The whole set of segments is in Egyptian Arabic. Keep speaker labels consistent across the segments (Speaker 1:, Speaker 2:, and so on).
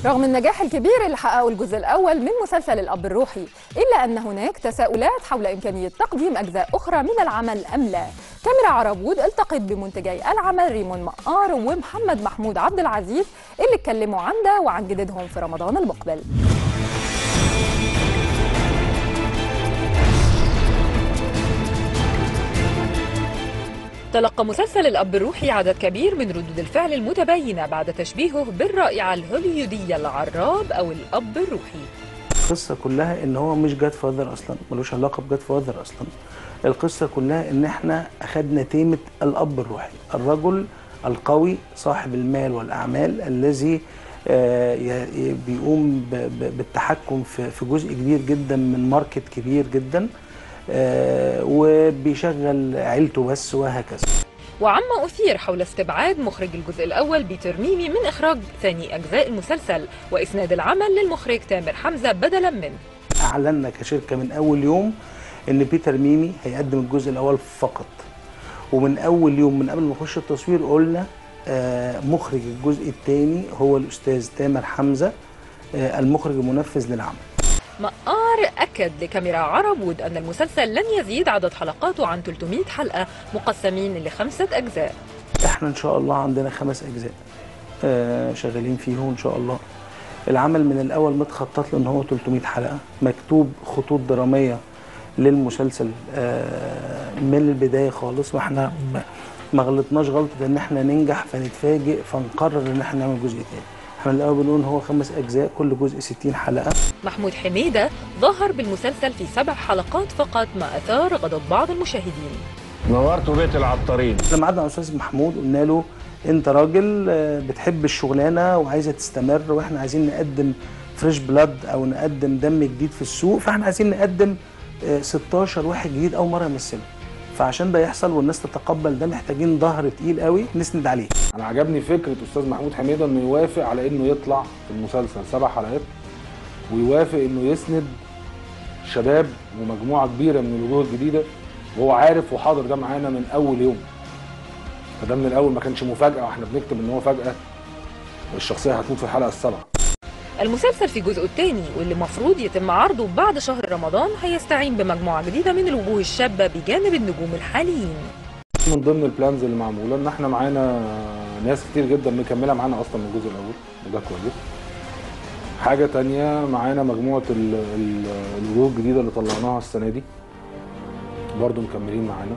Speaker 1: رغم النجاح الكبير اللي حققه الجزء الأول من مسلسل الأب الروحي إلا أن هناك تساؤلات حول إمكانية تقديم أجزاء أخرى من العمل أم لا كاميرا عربود التقت بمنتجي العمل ريمون مقار ومحمد محمود عبد العزيز اللي اتكلموا عن ده وعن جديدهم في رمضان المقبل تلقى مسلسل الأب الروحي عدد كبير من ردود الفعل المتباينة بعد تشبيهه بالرائعة الهوليودية العراب أو الأب الروحي
Speaker 2: القصة كلها ان هو مش جاد فاذر اصلا ملوش علاقة بجاد فاذر اصلا القصة كلها ان احنا اخدنا تيمة الاب الروحي الرجل القوي صاحب المال والاعمال الذي آه، ي- بيقوم ب- ب- بالتحكم في في جزء كبير جدا من ماركت كبير جدا آه، وبيشغل عيلته بس وهكذا
Speaker 1: وعما أثير حول استبعاد مخرج الجزء الأول بيتر ميمي من إخراج ثاني أجزاء المسلسل وإسناد العمل للمخرج تامر حمزة بدلا منه
Speaker 2: اعلنا كشركه من اول يوم ان بيتر ميمي هيقدم الجزء الاول فقط ومن اول يوم من قبل ما نخش التصوير قلنا آه، مخرج الجزء الثاني هو الاستاذ تامر حمزه آه، المخرج المنفذ للعمل
Speaker 1: مقار أكد لكاميرا عربود أن المسلسل لن يزيد عدد حلقاته عن 300 حلقة مقسمين لخمسة أجزاء
Speaker 2: احنا ان شاء الله عندنا خمس اجزاء آه، شغالين فيهم ان شاء الله العمل من الاول متخطط له ان هو 300 حلقه مكتوب خطوط دراميه للمسلسل آه، من البدايه خالص واحنا ما- ما غلطناش غلطه ان احنا ننجح فنتفاجئ فنقرر ان احنا نعمل جزء تاني احنا من الاول بنقول هو خمس اجزاء كل جزء 60 حلقه
Speaker 1: محمود حميدة ظهر بالمسلسل في سبع حلقات فقط ما أثار غضب بعض المشاهدين
Speaker 3: نورتوا بيت العطارين
Speaker 2: لما قعدنا مع الاستاذ محمود قلنا له انت راجل آه، بتحب الشغلانه وعايزه تستمر واحنا عايزين نقدم فريش بلاد او نقدم دم جديد في السوق فاحنا عايزين نقدم آه، 16 واحد جديد اول مره يمثله فعشان ده يحصل والناس تتقبل ده محتاجين ظهر تقيل قوي نسند عليه
Speaker 3: انا عجبني فكره استاذ محمود حميده انه يوافق على انه يطلع في المسلسل سبع حلقات ويوافق انه يسند شباب ومجموعه كبيره من الوجوه الجديده وهو عارف وحاضر ده معانا من اول يوم فده من الاول ما كانش مفاجاه واحنا بنكتب ان هو فجاه الشخصيه هتموت في الحلقه السابعه
Speaker 1: المسلسل في جزءه الثاني واللي مفروض يتم عرضه بعد شهر رمضان هيستعين بمجموعة جديدة من الوجوه الشابة بجانب النجوم الحاليين
Speaker 3: من ضمن البلانز اللي معموله ان احنا معانا ناس كتير جدا مكمله معانا اصلا من الجزء الاول وده كويس حاجه تانية معانا مجموعه ال- ال- الوجوه الجديده اللي طلعناها السنه دي برضو مكملين معانا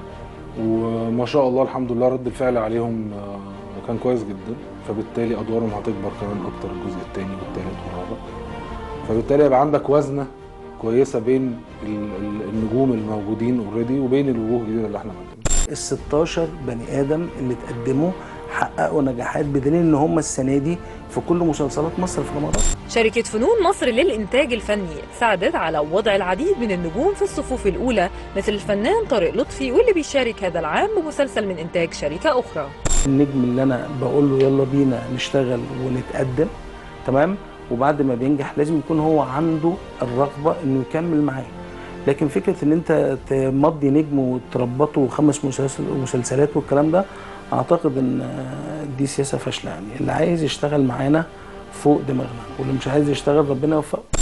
Speaker 3: وما شاء الله الحمد لله رد الفعل عليهم آه، كان كويس جدا فبالتالي ادوارهم هتكبر كمان اكتر الجزء الثاني والثالث والرابع فبالتالي يبقى عندك وزنه كويسه بين ال- ال- النجوم الموجودين اوريدي وبين الوجوه الجديده اللي احنا مقدمينها
Speaker 2: ال 16 بني ادم اللي تقدموا حققوا نجاحات بدليل ان هم السنه دي في كل مسلسلات مصر في رمضان
Speaker 1: شركة فنون مصر للإنتاج الفني ساعدت على وضع العديد من النجوم في الصفوف الأولى مثل الفنان طارق لطفي واللي بيشارك هذا العام بمسلسل من إنتاج شركة أخرى
Speaker 2: النجم اللي انا بقول له يلا بينا نشتغل ونتقدم تمام وبعد ما بينجح لازم يكون هو عنده الرغبه انه يكمل معايا لكن فكره ان انت تمضي نجم وتربطه خمس مسلسل مسلسلات والكلام ده اعتقد ان دي سياسه فاشله يعني اللي عايز يشتغل معانا فوق دماغنا واللي مش عايز يشتغل ربنا يوفقه